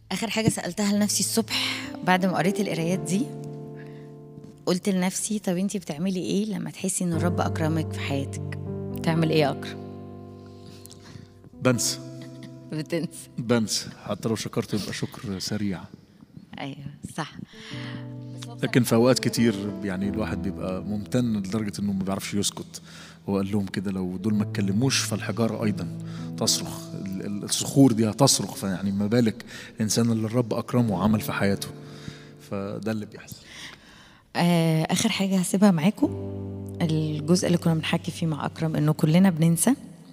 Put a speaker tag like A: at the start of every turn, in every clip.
A: اخر حاجه سالتها لنفسي الصبح بعد ما قريت القرايات دي قلت لنفسي طب انتي بتعملي ايه لما تحسي ان الرب اكرمك في حياتك بتعمل ايه يا اكرم
B: بنسى
A: بتنسى
B: بنسى حتى لو شكرت يبقى شكر سريع
A: ايوه صح
B: لكن في اوقات كتير يعني الواحد بيبقى ممتن لدرجه انه ما بيعرفش يسكت هو قال لهم كده لو دول ما اتكلموش فالحجاره ايضا تصرخ ال- ال- الصخور دي هتصرخ فيعني ما بالك الانسان اللي الرب اكرمه وعمل في حياته فده اللي بيحصل
A: آه، اخر حاجه هسيبها معاكم الجزء اللي كنا بنحكي فيه مع اكرم انه كلنا بننسى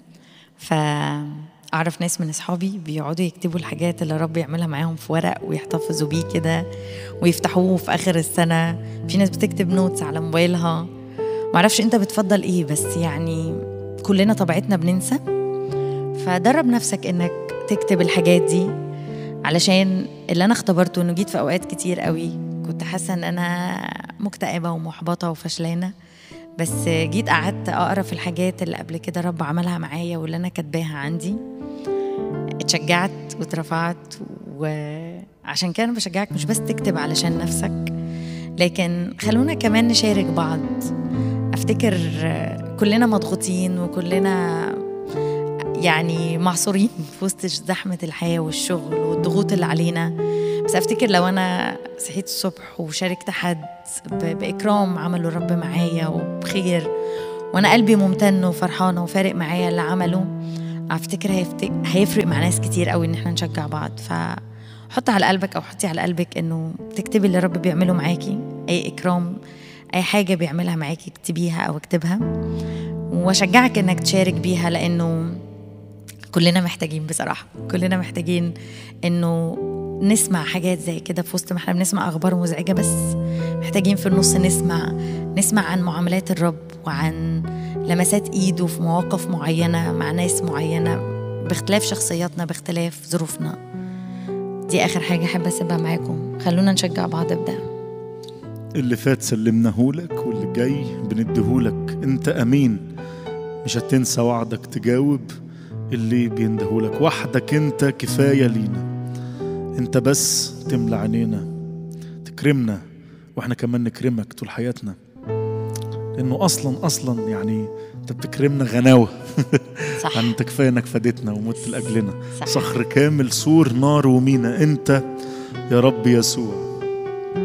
A: فاعرف ناس من اصحابي بيقعدوا يكتبوا الحاجات اللي الرب يعملها معاهم في ورق ويحتفظوا بيه كده ويفتحوه في اخر السنه في ناس بتكتب نوتس على موبايلها معرفش انت بتفضل ايه بس يعني كلنا طبيعتنا بننسى فدرب نفسك انك تكتب الحاجات دي علشان اللي انا اختبرته انه جيت في اوقات كتير قوي كنت حاسه ان انا مكتئبه ومحبطه وفشلانه بس جيت قعدت اقرا في الحاجات اللي قبل كده رب عملها معايا واللي انا كاتباها عندي اتشجعت واترفعت وعشان كده انا بشجعك مش بس تكتب علشان نفسك لكن خلونا كمان نشارك بعض افتكر كلنا مضغوطين وكلنا يعني معصورين في وسط زحمة الحياة والشغل والضغوط اللي علينا بس أفتكر لو أنا صحيت الصبح وشاركت حد ب- بإكرام عمله الرب معايا وبخير وأنا قلبي ممتن وفرحانة وفارق معايا اللي عمله أفتكر هيفتك هيفرق مع ناس كتير قوي إن احنا نشجع بعض فحط على قلبك أو حطي على قلبك إنه تكتبي اللي الرب بيعمله معاكي أي إكرام أي حاجة بيعملها معاكي اكتبيها أو اكتبها وأشجعك إنك تشارك بيها لأنه كلنا محتاجين بصراحة كلنا محتاجين انه نسمع حاجات زي كده في وسط ما احنا بنسمع اخبار مزعجة بس محتاجين في النص نسمع نسمع عن معاملات الرب وعن لمسات ايده في مواقف معينة مع ناس معينة باختلاف شخصياتنا باختلاف ظروفنا دي اخر حاجة احب اسيبها معاكم خلونا نشجع بعض بده
B: اللي فات سلمناه لك واللي جاي بنديهولك انت امين مش هتنسى وعدك تجاوب اللي بيندهولك وحدك انت كفايه لينا انت بس تملى عينينا تكرمنا واحنا كمان نكرمك طول حياتنا لانه اصلا اصلا يعني انت بتكرمنا غناوه
A: صح
B: يعني انت كفايه انك فادتنا ومت لاجلنا
A: صح.
B: صخر كامل سور نار ومينا انت يا رب يسوع